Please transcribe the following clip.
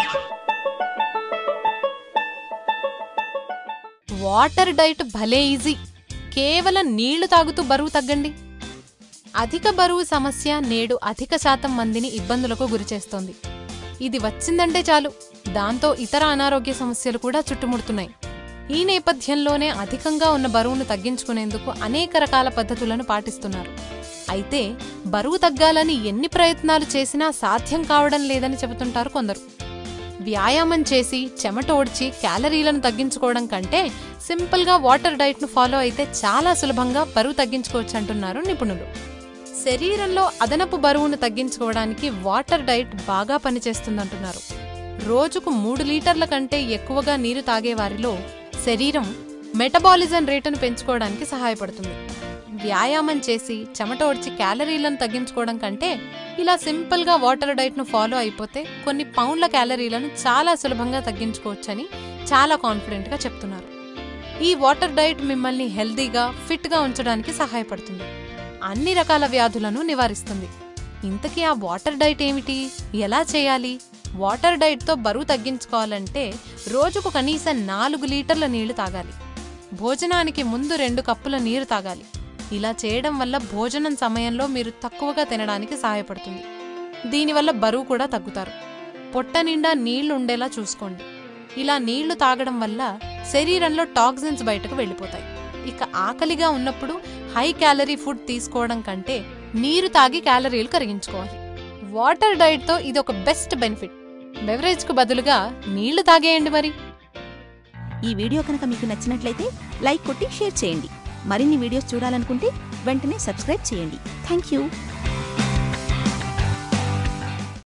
water diet భలే easy కేవలం నీళ్లు తాగుతూ బరువు తగ్గండి అధిక బరువు సమస్య నేడు అధిక శాతం మందిని ఇబ్బందులకు గురిచేస్తోంది ఇది వచ్చిందంటే చాలు దాంతో ఇతర అనారోగ్య సమస్యలు కూడా చుట్టుముడుతున్నాయి ఈ నేపథ్యంలోనే అధికంగా ఉన్న బరువును తగ్గించుకునేందుకు అనేక రకాల పద్ధతులను పాటిస్తున్నారు అయితే బరువు తగ్గాలని ఎన్ని ప్రయత్నాలు చేసినా సాధ్యం కావడం లేదని చెబుతుంటారు కొందరు వ్యాయామం చేసి చెమట ఓడ్చి క్యాలరీలను తగ్గించుకోవడం కంటే సింపుల్గా వాటర్ డైట్ను ఫాలో అయితే చాలా సులభంగా బరువు తగ్గించుకోవచ్చు అంటున్నారు నిపుణులు శరీరంలో అదనపు బరువును తగ్గించుకోవడానికి వాటర్ డైట్ బాగా పనిచేస్తుందంటున్నారు రోజుకు మూడు లీటర్ల కంటే ఎక్కువగా నీరు తాగే వారిలో శరీరం మెటబాలిజం రేటును పెంచుకోవడానికి సహాయపడుతుంది వ్యాయామం చేసి చెమట ఓడ్చి క్యాలరీలను తగ్గించుకోవడం కంటే ఇలా సింపుల్గా వాటర్ డైట్ను ఫాలో అయిపోతే కొన్ని పౌండ్ల క్యాలరీలను చాలా సులభంగా తగ్గించుకోవచ్చని చాలా కాన్ఫిడెంట్గా చెప్తున్నారు ఈ వాటర్ డైట్ మిమ్మల్ని హెల్దీగా ఫిట్గా ఉంచడానికి సహాయపడుతుంది అన్ని రకాల వ్యాధులను నివారిస్తుంది ఇంతకీ ఆ వాటర్ డైట్ ఏమిటి ఎలా చేయాలి వాటర్ డైట్తో బరువు తగ్గించుకోవాలంటే రోజుకు కనీసం నాలుగు లీటర్ల నీళ్లు తాగాలి భోజనానికి ముందు రెండు కప్పుల నీరు తాగాలి ఇలా చేయడం వల్ల భోజనం సమయంలో మీరు తక్కువగా తినడానికి సహాయపడుతుంది దీనివల్ల బరువు కూడా తగ్గుతారు పొట్ట నిండా నీళ్లు ఉండేలా చూసుకోండి ఇలా నీళ్లు తాగడం వల్ల శరీరంలో టాక్సిన్స్ బయటకు వెళ్ళిపోతాయి ఇక ఆకలిగా ఉన్నప్పుడు హై క్యాలరీ ఫుడ్ తీసుకోవడం కంటే నీరు తాగి క్యాలరీలు కరిగించుకోవాలి వాటర్ డైట్తో ఇది ఒక బెస్ట్ బెనిఫిట్ బెవరేజ్కు బదులుగా నీళ్లు తాగేయండి మరి ఈ వీడియో కనుక మీకు నచ్చినట్లయితే లైక్ కొట్టి షేర్ చేయండి మరిన్ని వీడియోస్ చూడాలనుకుంటే వెంటనే సబ్స్క్రైబ్ చేయండి థ్యాంక్ యూ